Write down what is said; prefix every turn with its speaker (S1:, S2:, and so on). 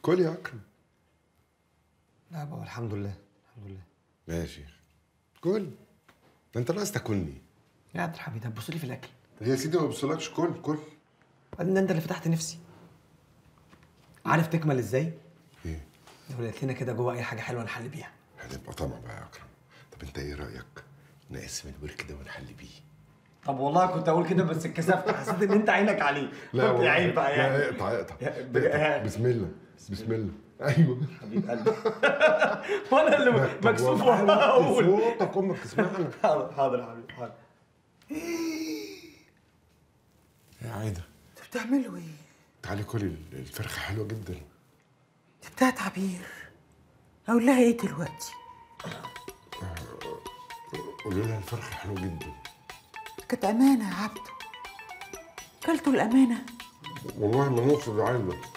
S1: كل يا اكرم
S2: لا بابا الحمد لله الحمد لله
S1: ماشي كل ده انت ناقص تاكلني
S2: يا عبد الحميد هتبص لي في الاكل
S1: يا سيدي ما بوصلكش كل كل
S2: بعدين ده انت اللي فتحت نفسي عارف تكمل ازاي؟
S1: ايه
S2: لو لقيت لنا كده جوه اي حاجه حلوه نحل بيها
S1: هنبقى طمع بقى يا اكرم طب انت ايه رايك نقسم الورك ده ونحل بيه
S2: طب والله كنت اقول كده بس اتكسفت حسيت ان انت عينك عليه قلت يا
S1: والله.
S2: عيب بقى
S1: لا
S2: يعني
S1: اقطع اقطع
S2: يا-
S1: اقطع.
S2: بجد.
S1: بسم الله بسم الله ايوه
S2: حبيب قلبي وانا اللي
S1: طب
S2: مكسوف
S1: والله
S2: واقول
S1: صوتك امك تسمعنا
S2: حاضر حاضر يا حبيبي حاضر
S1: يا عايده
S3: انتوا بتعملوا ايه؟
S1: تعالي كلي الفرخه حلوه جدا
S3: دي بتاعت عبير اقول لها ايه دلوقتي؟
S1: قولي لها الفرخه حلوه جدا
S3: كانت امانه يا عبده كلتوا الامانه
S1: والله ما نقصد عايده